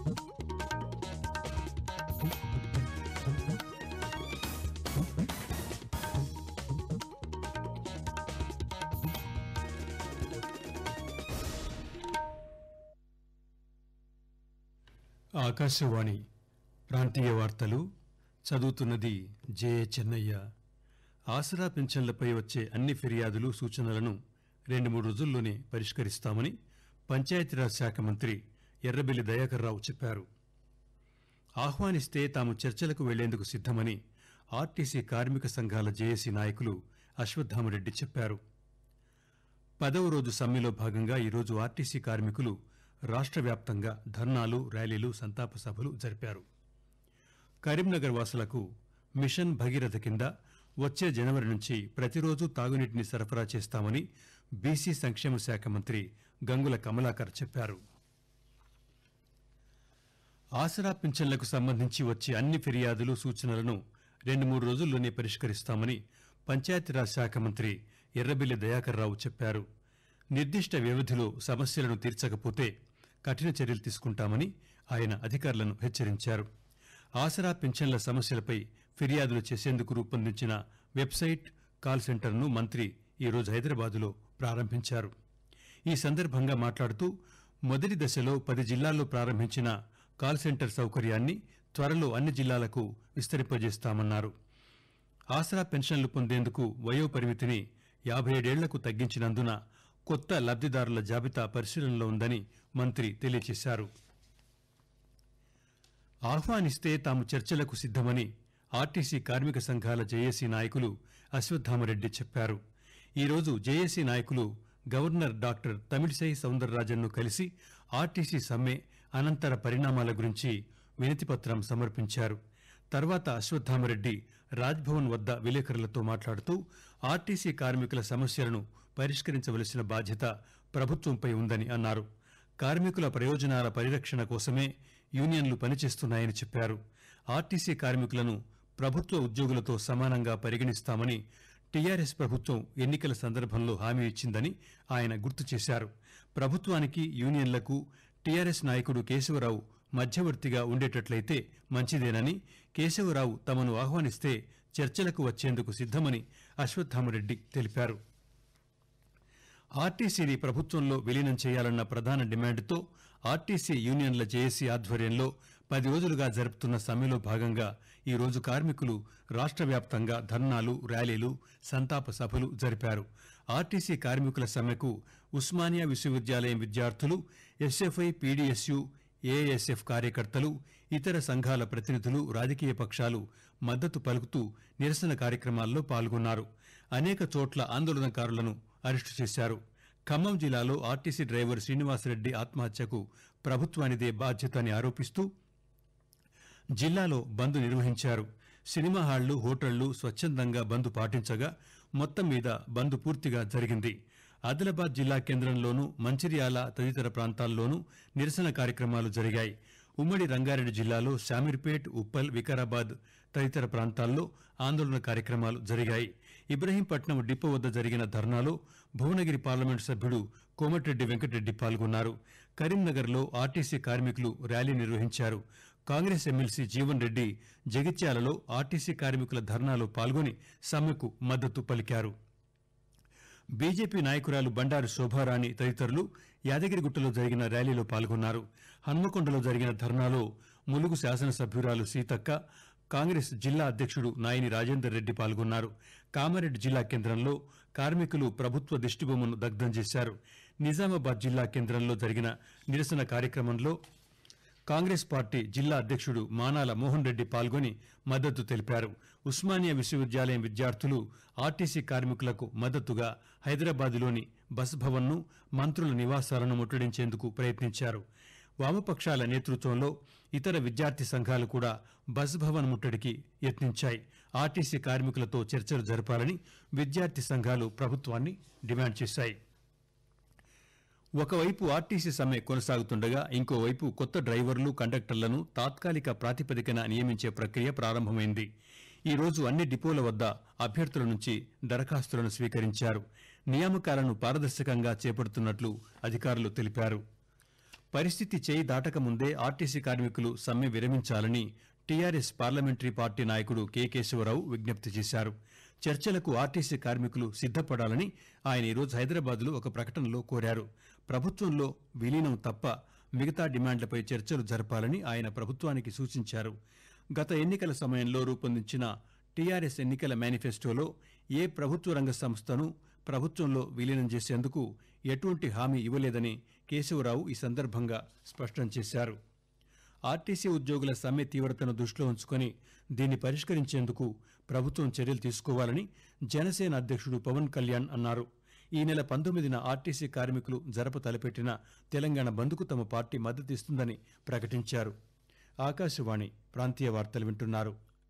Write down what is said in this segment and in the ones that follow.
ఆకాశవాణి ప్రాంతీయ వార్తలు చదువుతున్నది జే చెన్నయ్య ఆసరా పింఛన్లపై వచ్చే అన్ని ఫిర్యాదులు సూచనలను రెండు మూడు రోజుల్లోనే పరిష్కరిస్తామని పంచాయతీరాజ్ శాఖ మంత్రి ఎర్రబెల్లి దయాకర్ రావు చెప్పారు ఆహ్వానిస్తే తాము చర్చలకు వెళ్లేందుకు సిద్దమని ఆర్టీసీ కార్మిక సంఘాల జేఏసీ నాయకులు అశ్వత్థామరెడ్డి చెప్పారు పదవ రోజు సమ్మెలో భాగంగా ఈరోజు ఆర్టీసీ కార్మికులు రాష్ట్ర వ్యాప్తంగా ధర్నాలు ర్యాలీలు సంతాప సభలు జరిపారు కరీంనగర్ వాసులకు మిషన్ భగీరథ కింద వచ్చే జనవరి నుంచి ప్రతిరోజు తాగునీటిని సరఫరా చేస్తామని బీసీ సంక్షేమ శాఖ మంత్రి గంగుల కమలాకర్ చెప్పారు ఆసరా పింఛన్లకు సంబంధించి వచ్చే అన్ని ఫిర్యాదులు సూచనలను రెండు మూడు రోజుల్లోనే పరిష్కరిస్తామని పంచాయతీరాజ్ శాఖ మంత్రి ఎర్రబెల్లి దయాకర్ రావు చెప్పారు నిర్దిష్ట వ్యవధిలో సమస్యలను తీర్చకపోతే కఠిన చర్యలు తీసుకుంటామని ఆయన అధికారులను హెచ్చరించారు ఆసరా పింఛన్ల సమస్యలపై ఫిర్యాదులు చేసేందుకు రూపొందించిన వెబ్సైట్ కాల్ సెంటర్ను మంత్రి ఈరోజు హైదరాబాదులో ప్రారంభించారు ఈ సందర్భంగా మాట్లాడుతూ మొదటి దశలో పది జిల్లాల్లో ప్రారంభించిన కాల్ సెంటర్ సౌకర్యాన్ని త్వరలో అన్ని జిల్లాలకు విస్తరింపజేస్తామన్నారు ఆసరా పెన్షన్లు పొందేందుకు వయో పరిమితిని యాభై ఏడేళ్లకు తగ్గించినందున కొత్త లబ్దిదారుల జాబితా పరిశీలనలో ఉందని మంత్రి తెలియజేశారు ఆహ్వానిస్తే తాము చర్చలకు సిద్దమని ఆర్టీసీ కార్మిక సంఘాల జేఏసీ నాయకులు అశ్వత్థామరెడ్డి చెప్పారు ఈరోజు జేఏసీ నాయకులు గవర్నర్ డాక్టర్ తమిళిసై సౌందరరాజన్ను కలిసి ఆర్టీసీ సమ్మె అనంతర పరిణామాల గురించి వినతిపత్రం సమర్పించారు తర్వాత అశ్వత్థామరెడ్డి రాజ్భవన్ వద్ద విలేకరులతో మాట్లాడుతూ ఆర్టీసీ కార్మికుల సమస్యలను పరిష్కరించవలసిన బాధ్యత ప్రభుత్వంపై ఉందని అన్నారు కార్మికుల ప్రయోజనాల పరిరక్షణ కోసమే యూనియన్లు పనిచేస్తున్నాయని చెప్పారు ఆర్టీసీ కార్మికులను ప్రభుత్వ ఉద్యోగులతో సమానంగా పరిగణిస్తామని టీఆర్ఎస్ ప్రభుత్వం ఎన్నికల సందర్భంలో హామీ ఇచ్చిందని ఆయన గుర్తు చేశారు ప్రభుత్వానికి యూనియన్లకు టీఆర్ఎస్ నాయకుడు కేశవరావు మధ్యవర్తిగా ఉండేటట్లయితే మంచిదేనని కేశవరావు తమను ఆహ్వానిస్తే చర్చలకు వచ్చేందుకు సిద్దమని అశ్వత్థామరెడ్డి తెలిపారు ఆర్టీసీని ప్రభుత్వంలో విలీనం చేయాలన్న ప్రధాన డిమాండ్తో ఆర్టీసీ యూనియన్ల జేఏసీ ఆధ్వర్యంలో పది రోజులుగా జరుపుతున్న సమ్మెలో భాగంగా ఈ రోజు కార్మికులు రాష్ట్ర వ్యాప్తంగా ధర్నాలు ర్యాలీలు సంతాప సభలు జరిపారు ఆర్టీసీ కార్మికుల సమ్మెకు ఉస్మానియా విశ్వవిద్యాలయం విద్యార్థులు ఎస్ఎఫ్ఐ పీడీఎస్యు ఏఎస్ఎఫ్ కార్యకర్తలు ఇతర సంఘాల ప్రతినిధులు రాజకీయ పక్షాలు మద్దతు పలుకుతూ నిరసన కార్యక్రమాల్లో పాల్గొన్నారు అనేక చోట్ల ఆందోళనకారులను అరెస్టు చేశారు ఖమ్మం జిల్లాలో ఆర్టీసీ డ్రైవర్ శ్రీనివాసరెడ్డి ఆత్మహత్యకు ప్రభుత్వానిదే బాధ్యత అని ఆరోపిస్తూ జిల్లాలో బంద్ నిర్వహించారు సినిమా హాళ్లు హోటళ్లు స్వచ్ఛందంగా బంద్ పాటించగా మొత్తం మీద బంద్ పూర్తిగా జరిగింది ఆదిలాబాద్ జిల్లా కేంద్రంలోనూ మంచిర్యాల తదితర ప్రాంతాల్లోనూ నిరసన కార్యక్రమాలు జరిగాయి ఉమ్మడి రంగారెడ్డి జిల్లాలో శామీర్పేట్ ఉప్పల్ వికారాబాద్ తదితర ప్రాంతాల్లో ఆందోళన కార్యక్రమాలు జరిగాయి ఇబ్రహీంపట్నం డిపో వద్ద జరిగిన ధర్నాలో భువనగిరి పార్లమెంటు సభ్యుడు కోమటిరెడ్డి వెంకటరెడ్డి పాల్గొన్నారు కరీంనగర్లో ఆర్టీసీ కార్మికులు ర్యాలీ నిర్వహించారు కాంగ్రెస్ ఎమ్మెల్సీ జీవన్ రెడ్డి జగిత్యాలలో ఆర్టీసీ కార్మికుల ధర్నాలో పాల్గొని సమ్మెకు మద్దతు పలికారు బీజేపీ నాయకురాలు బండారు శోభారాణి తదితరులు యాదగిరిగుట్టలో జరిగిన ర్యాలీలో పాల్గొన్నారు హన్మకొండలో జరిగిన ధర్నాలో ములుగు శాసనసభ్యురాలు సీతక్క కాంగ్రెస్ జిల్లా అధ్యక్షుడు నాయని రాజేందర్ రెడ్డి పాల్గొన్నారు కామారెడ్డి జిల్లా కేంద్రంలో కార్మికులు ప్రభుత్వ దిష్టిబొమ్మను దగ్ధం చేశారు నిజామాబాద్ జిల్లా కేంద్రంలో జరిగిన నిరసన కార్యక్రమంలో కాంగ్రెస్ పార్టీ జిల్లా అధ్యక్షుడు మానాల మోహన్ రెడ్డి పాల్గొని మద్దతు తెలిపారు ఉస్మానియా విశ్వవిద్యాలయం విద్యార్థులు ఆర్టీసీ కార్మికులకు మద్దతుగా హైదరాబాద్లోని బస్ భవన్ను మంత్రుల నివాసాలను ముట్టడించేందుకు ప్రయత్నించారు వామపక్షాల నేతృత్వంలో ఇతర విద్యార్థి సంఘాలు కూడా బస్ భవన్ ముట్టడికి యత్నించాయి ఆర్టీసీ కార్మికులతో చర్చలు జరపాలని విద్యార్థి సంఘాలు ప్రభుత్వాన్ని డిమాండ్ చేశాయి ఒకవైపు ఆర్టీసీ సమ్మె కొనసాగుతుండగా ఇంకోవైపు కొత్త డ్రైవర్లు కండక్టర్లను తాత్కాలిక ప్రాతిపదికన నియమించే ప్రక్రియ ప్రారంభమైంది ఈ రోజు అన్ని డిపోల వద్ద అభ్యర్థుల నుంచి దరఖాస్తులను స్వీకరించారు నియామకాలను పారదర్శకంగా చేపడుతున్నట్లు అధికారులు తెలిపారు పరిస్థితి చేయి దాటక ముందే ఆర్టీసీ కార్మికులు సమ్మె విరమించాలని టీఆర్ఎస్ పార్లమెంటరీ పార్టీ నాయకుడు కె కేశవరావు విజ్ఞప్తి చేశారు చర్చలకు ఆర్టీసీ కార్మికులు సిద్దపడాలని ఆయన ఈరోజు హైదరాబాద్లో ఒక ప్రకటనలో కోరారు ప్రభుత్వంలో విలీనం తప్ప మిగతా డిమాండ్లపై చర్చలు జరపాలని ఆయన ప్రభుత్వానికి సూచించారు గత ఎన్నికల సమయంలో రూపొందించిన టీఆర్ఎస్ ఎన్నికల మేనిఫెస్టోలో ఏ ప్రభుత్వ రంగ సంస్థను ప్రభుత్వంలో విలీనం చేసేందుకు ఎటువంటి హామీ ఇవ్వలేదని కేశవరావు ఈ సందర్భంగా స్పష్టం చేశారు ఆర్టీసీ ఉద్యోగుల సమ్మె తీవ్రతను దృష్టిలో ఉంచుకొని దీన్ని పరిష్కరించేందుకు ప్రభుత్వం చర్యలు తీసుకోవాలని జనసేన అధ్యక్షుడు పవన్ కళ్యాణ్ అన్నారు ఈ నెల పంతొమ్మిదిన ఆర్టీసీ కార్మికులు జరప తలపెట్టిన తెలంగాణ బంద్కు తమ పార్టీ మద్దతిస్తుందని ప్రకటించారు ఆకాశవాణి ప్రాంతీయ వార్తలు వింటున్నారు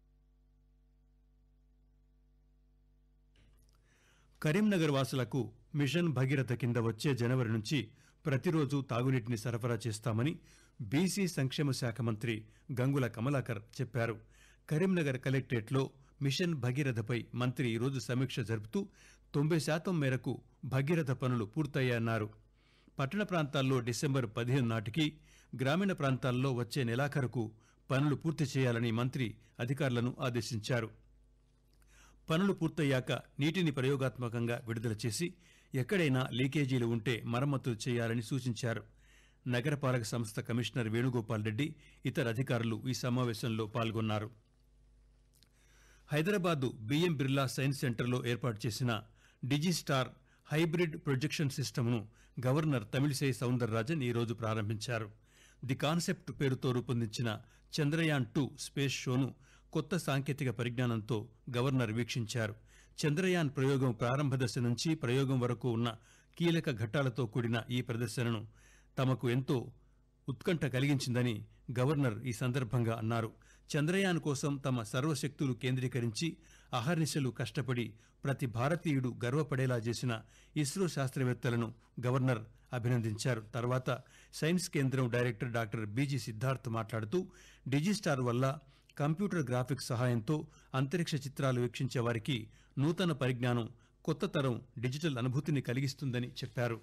కరీంనగర్ వాసులకు మిషన్ భగీరథ కింద వచ్చే జనవరి నుంచి ప్రతిరోజు తాగునీటిని సరఫరా చేస్తామని బీసీ సంక్షేమ శాఖ మంత్రి గంగుల కమలాకర్ చెప్పారు కరీంనగర్ కలెక్టరేట్లో మిషన్ భగీరథపై మంత్రి ఈరోజు సమీక్ష జరుపుతూ తొంభై శాతం మేరకు భగీరథ పనులు పూర్తయ్యాయన్నారు పట్టణ ప్రాంతాల్లో డిసెంబర్ పదిహేను నాటికి గ్రామీణ ప్రాంతాల్లో వచ్చే నెలాఖరుకు పనులు పూర్తి చేయాలని మంత్రి అధికారులను ఆదేశించారు పనులు పూర్తయ్యాక నీటిని ప్రయోగాత్మకంగా విడుదల చేసి ఎక్కడైనా లీకేజీలు ఉంటే మరమ్మతులు చేయాలని సూచించారు నగరపాలక సంస్థ కమిషనర్ వేణుగోపాల్ రెడ్డి ఇతర అధికారులు ఈ సమావేశంలో పాల్గొన్నారు హైదరాబాదు బిఎం బిర్లా సైన్స్ సెంటర్లో ఏర్పాటు చేసిన డిజిస్టార్ హైబ్రిడ్ ప్రొజెక్షన్ సిస్టమ్ను గవర్నర్ తమిళిసై సౌందరరాజన్ ఈరోజు ప్రారంభించారు ది కాన్సెప్ట్ పేరుతో రూపొందించిన చంద్రయాన్ టూ స్పేస్ షోను కొత్త సాంకేతిక పరిజ్ఞానంతో గవర్నర్ వీక్షించారు చంద్రయాన్ ప్రయోగం ప్రారంభ దశ నుంచి ప్రయోగం వరకు ఉన్న కీలక ఘట్టాలతో కూడిన ఈ ప్రదర్శనను తమకు ఎంతో ఉత్కంఠ కలిగించిందని గవర్నర్ ఈ సందర్భంగా అన్నారు చంద్రయాన్ కోసం తమ సర్వశక్తులు కేంద్రీకరించి అహర్నిశలు కష్టపడి ప్రతి భారతీయుడు గర్వపడేలా చేసిన ఇస్రో శాస్త్రవేత్తలను గవర్నర్ అభినందించారు తర్వాత సైన్స్ కేంద్రం డైరెక్టర్ డాక్టర్ బీజీ సిద్ధార్థ్ మాట్లాడుతూ డిజిస్టార్ వల్ల కంప్యూటర్ గ్రాఫిక్స్ సహాయంతో అంతరిక్ష చిత్రాలు వీక్షించే వారికి నూతన పరిజ్ఞానం కొత్త తరం డిజిటల్ అనుభూతిని కలిగిస్తుందని చెప్పారు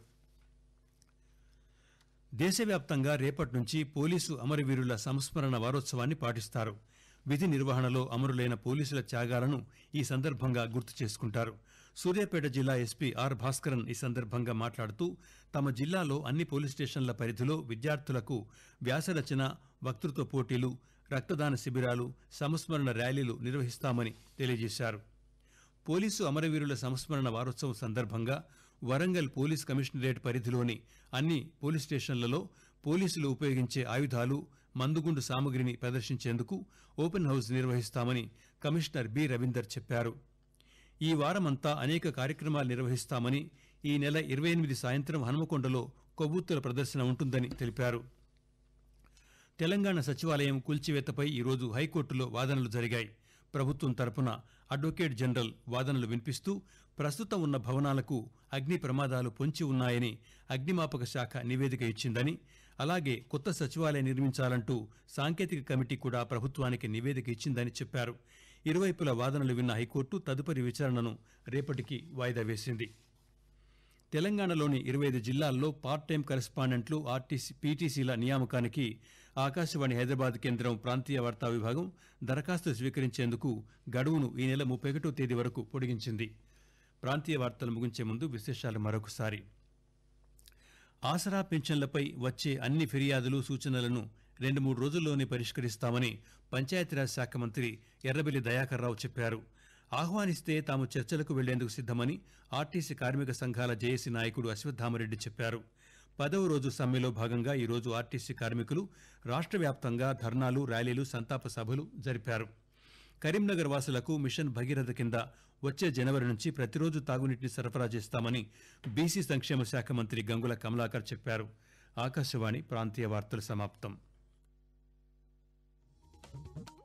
దేశవ్యాప్తంగా రేపటి నుంచి పోలీసు అమరవీరుల సంస్మరణ వారోత్సవాన్ని పాటిస్తారు విధి నిర్వహణలో అమరులైన పోలీసుల త్యాగాలను ఈ సందర్భంగా గుర్తు చేసుకుంటారు సూర్యాపేట జిల్లా ఎస్పీ ఆర్ భాస్కరన్ ఈ సందర్భంగా మాట్లాడుతూ తమ జిల్లాలో అన్ని పోలీస్ స్టేషన్ల పరిధిలో విద్యార్థులకు వ్యాసరచన వక్తృత్వ పోటీలు రక్తదాన శిబిరాలు సంస్మరణ ర్యాలీలు నిర్వహిస్తామని తెలియజేశారు పోలీసు అమరవీరుల సంస్మరణ వారోత్సవం సందర్భంగా వరంగల్ పోలీస్ కమిషనరేట్ పరిధిలోని అన్ని పోలీస్ స్టేషన్లలో పోలీసులు ఉపయోగించే ఆయుధాలు మందుగుండు సామగ్రిని ప్రదర్శించేందుకు ఓపెన్ హౌస్ నిర్వహిస్తామని కమిషనర్ బి రవీందర్ చెప్పారు ఈ వారమంతా అనేక కార్యక్రమాలు నిర్వహిస్తామని ఈ నెల ఇరవై ఎనిమిది సాయంత్రం హనుమకొండలో కొవ్వొత్తుల ప్రదర్శన ఉంటుందని తెలిపారు తెలంగాణ సచివాలయం కూల్చివేతపై ఈరోజు హైకోర్టులో వాదనలు జరిగాయి ప్రభుత్వం తరపున అడ్వకేట్ జనరల్ వాదనలు వినిపిస్తూ ప్రస్తుతం ఉన్న భవనాలకు అగ్ని ప్రమాదాలు పొంచి ఉన్నాయని అగ్నిమాపక శాఖ నివేదిక ఇచ్చిందని అలాగే కొత్త సచివాలయం నిర్మించాలంటూ సాంకేతిక కమిటీ కూడా ప్రభుత్వానికి నివేదిక ఇచ్చిందని చెప్పారు ఇరువైపుల వాదనలు విన్న హైకోర్టు తదుపరి విచారణను రేపటికి వాయిదా వేసింది తెలంగాణలోని ఇరవై ఐదు జిల్లాల్లో పార్ట్ టైం కరెస్పాండెంట్లు ఆర్టీసీ పీటీసీల నియామకానికి ఆకాశవాణి హైదరాబాద్ కేంద్రం ప్రాంతీయ వార్తా విభాగం దరఖాస్తు స్వీకరించేందుకు గడువును ఈ నెల ముప్పై ఒకటో తేదీ వరకు పొడిగించింది ప్రాంతీయ వార్తలు ముగించే ముందు విశేషాలు మరొకసారి ఆసరా పింఛన్లపై వచ్చే అన్ని ఫిర్యాదులు సూచనలను రెండు మూడు రోజుల్లోనే పరిష్కరిస్తామని పంచాయతీరాజ్ శాఖ మంత్రి ఎర్రబెల్లి దయాకర్ రావు చెప్పారు ఆహ్వానిస్తే తాము చర్చలకు వెళ్లేందుకు సిద్దమని ఆర్టీసీ కార్మిక సంఘాల జేఏసీ నాయకుడు అశ్వత్థామరెడ్డి చెప్పారు పదవ రోజు సమ్మెలో భాగంగా ఈరోజు ఆర్టీసీ కార్మికులు రాష్ట్ర వ్యాప్తంగా ధర్నాలు ర్యాలీలు సంతాప సభలు జరిపారు కరీంనగర్ వాసులకు మిషన్ భగీరథ కింద వచ్చే జనవరి నుంచి ప్రతిరోజు తాగునీటిని సరఫరా చేస్తామని బీసీ సంక్షేమ శాఖ మంత్రి గంగుల కమలాకర్ చెప్పారు ఆకాశవాణి ప్రాంతీయ వార్తలు సమాప్తం